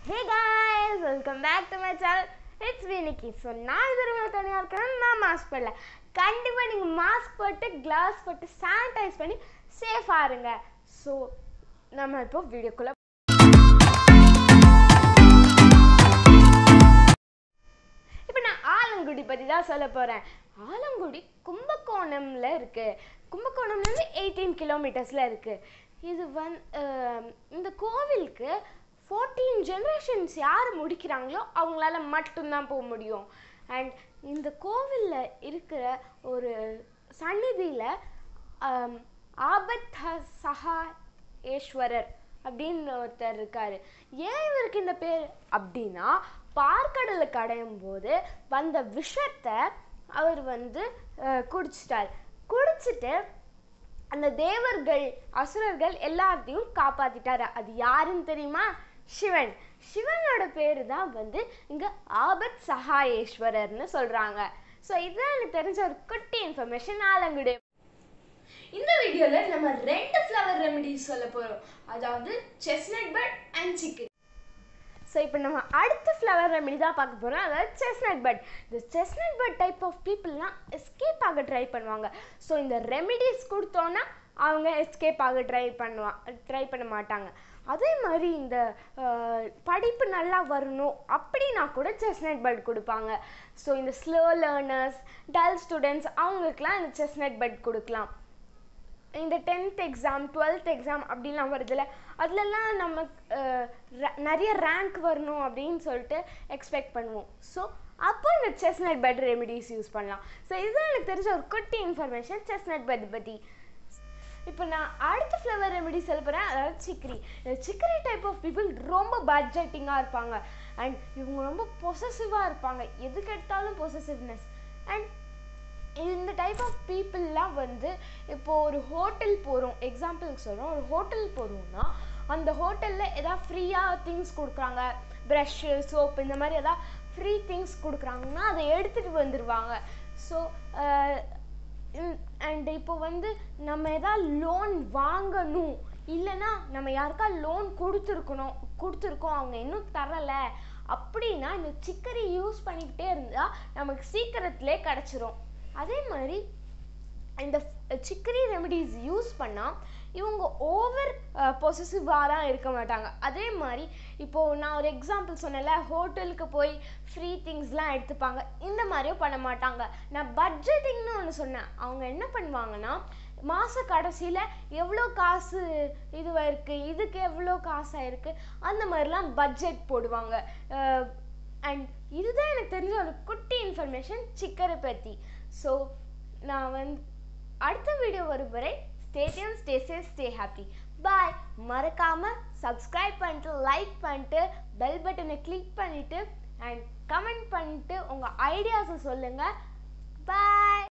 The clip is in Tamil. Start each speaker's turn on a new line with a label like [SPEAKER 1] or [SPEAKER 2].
[SPEAKER 1] hey guys welcome back to my channel it's Vinikki so நான் இது ரொம்ப தனியாக இருக்கேன் நான் மாஸ்க் போடல கண்டிப்பாக நீங்கள் மாஸ்க் போட்டு கிளாஸ் போட்டு சானிடைஸ் பண்ணி சேஃபாக இருங்க ஸோ நம்ம இப்போ வீடியோக்குள்ளே இப்போ நான் ஆலங்குடி பற்றி தான் சொல்ல போகிறேன் ஆலங்குடி கும்பகோணம்ல இருக்கு கும்பகோணம்லேருந்து எயிட்டீன் கிலோமீட்டர்ஸில் இருக்கு இது வந் அஹ் இந்த கோவிலுக்கு ஃபோர்டீன் ஜென்ரேஷன்ஸ் யார் முடிக்கிறாங்களோ அவங்களால மட்டும்தான் போக முடியும் அண்ட் இந்த கோவிலில் இருக்கிற ஒரு சந்நிதியில் ஆபத் ஹ- சஹா ஈஸ்வரர் அப்படின்னு ஒருத்தர் இருக்காரு ஏன் இவருக்கு இந்த பேர் அப்படின்னா பார்க்கடலை கடையும் போது வந்த விஷத்தை அவர் வந்து அஹ், குடிச்சிட்டார் குடிச்சிட்டு அந்த தேவர்கள் அசுரர்கள் எல்லாத்தையும் காப்பாத்திட்டாரு அது யாருன்னு தெரியுமா சிவன் சிவனோட பேரு தான் வந்து இங்க ஆபத் சகாயேஸ்வரர்னு சொல்றாங்க ஸோ இதுதான் எனக்கு தெரிஞ்ச ஒரு குட்டி இன்ஃபர்மேஷன் ஆலங்குடி இந்த வீடியோல நம்ம ரெண்டு ஃப்ளவர் ரெமெடிஸ் சொல்ல போறோம் அதாவது chestnut bud and chicken so இப்போ நம்ம அடுத்த ஃப்ளவர் ரெமெடி தான் பார்க்க போகிறோம் அதாவது செஸ்னட் பட் இந்த செஸ்னட் பட் டைப் ஆஃப் பீப்புளெலாம் எஸ்கேப் ஆக ட்ரை பண்ணுவாங்க ஸோ இந்த ரெமெடிஸ் கொடுத்தோன்னா அவங்க எஸ்கேப் ஆக ட்ரை பண்ணுவான் ட்ரை பண்ண மாட்டாங்க அதே மாதிரி இந்த அஹ், படிப்பு நல்லா வரணும் அப்படின்னா கூட செஸ்னட் பட் கொடுப்பாங்க ஸோ இந்த ஸ்லோ லேர்னர்ஸ் டல் ஸ்டூடெண்ட்ஸ் அவங்களுக்குலாம் இந்த செஸ்னட் பட் கொடுக்கலாம் இந்த டென்த் எக்ஸாம் டுவெல்த் எக்ஸாம் அப்படிலாம் வருதுல்ல அதுலலாம் நம்ம அஹ், ra- நிறைய ரேங்க் வரணும் அப்படின்னு சொல்லிட்டு எக்ஸ்பெக்ட் பண்ணுவோம் ஸோ அப்போ இந்த செஸ்னட் பெட் ரெமிடிஸ் யூஸ் பண்ணலாம் ஸோ இதுதான் எனக்கு தெரிஞ்ச ஒரு குட்டி இன்ஃபர்மேஷன் செஸ்னட் பெட் பற்றி இப்போ நான் அடுத்த ஃப்ளவர் ரெமெடி சொல்ல போகிறேன் அதாவது சிக்கரி இந்த சிக்கரி டைப் ஆஃப் பீப்புள் ரொம்ப பட்ஜெட்டிங்காக இருப்பாங்க அண்ட் இவங்க ரொம்ப பொசசிவாக இருப்பாங்க எதுக்கு எடுத்தாலும் பொசசிவ்னஸ் அண்ட் இந்த டைப் ஆஃப் பீப்புளெலாம் வந்து இப்போ ஒரு ஹோட்டல் போகிறோம் எக்ஸாம்பிளுக்கு சொல்கிறோம் ஒரு ஹோட்டல் போகிறோம்னா அந்த ஹோட்டலில் எதாவது ஃப்ரீயாக திங்ஸ் கொடுக்குறாங்க ப்ரஷ்ஷு சோப் இந்த மாதிரி எதாவது ஃப்ரீ திங்ஸ் கொடுக்குறாங்கன்னா அதை எடுத்துகிட்டு வந்துடுவாங்க ஸோ அண்ட் இப்போ வந்து நம்ம எதாவது லோன் வாங்கணும் இல்லைன்னா நம்ம யாருக்கா லோன் கொடுத்துருக்கணும் கொடுத்துருக்கோம் அவங்க இன்னும் தரலை அப்படின்னா இந்த சிக்கரி யூஸ் பண்ணிக்கிட்டே இருந்தால் நமக்கு சீக்கிரத்திலே கிடச்சிரும் அதே மாதிரி இந்த சிக்கரி ரெமெடிஸ் யூஸ் பண்ணால் இவங்க ஓவர் பொசசிவாலாம் இருக்க மாட்டாங்க அதே மாதிரி இப்போது நான் ஒரு எக்ஸாம்பிள் சொன்னேன்ல ஹோட்டலுக்கு போய் ஃப்ரீ திங்ஸ்லாம் எடுத்துப்பாங்க இந்த மாதிரியும் பண்ண மாட்டாங்க நான் பட்ஜெட்டிங்னு ஒன்று சொன்னேன் அவங்க என்ன பண்ணுவாங்கன்னா மாத கடைசியில் எவ்வளோ காசு இதுவாக இருக்குது இதுக்கு எவ்வளோ காசாக இருக்குது அந்த மாதிரிலாம் பட்ஜெட் போடுவாங்க அண்ட் இதுதான் எனக்கு தெரிஞ்ச ஒரு குட்டி இன்ஃபர்மேஷன் சிக்கரை பற்றி ஸோ நான் வந்து அடுத்த வீடியோ வரும் வரை stadium stay safe stay happy bye மறக்காம சப்ஸ்கிரைப் பண்ணிட்டு லைக் பண்ணிட்டு பெல் பட்டனை கிளிக் பண்ணிட்டு அண்ட் கமெண்ட் பண்ணிட்டு உங்கள் ஐடியாஸை சொல்லுங்கள் பாய்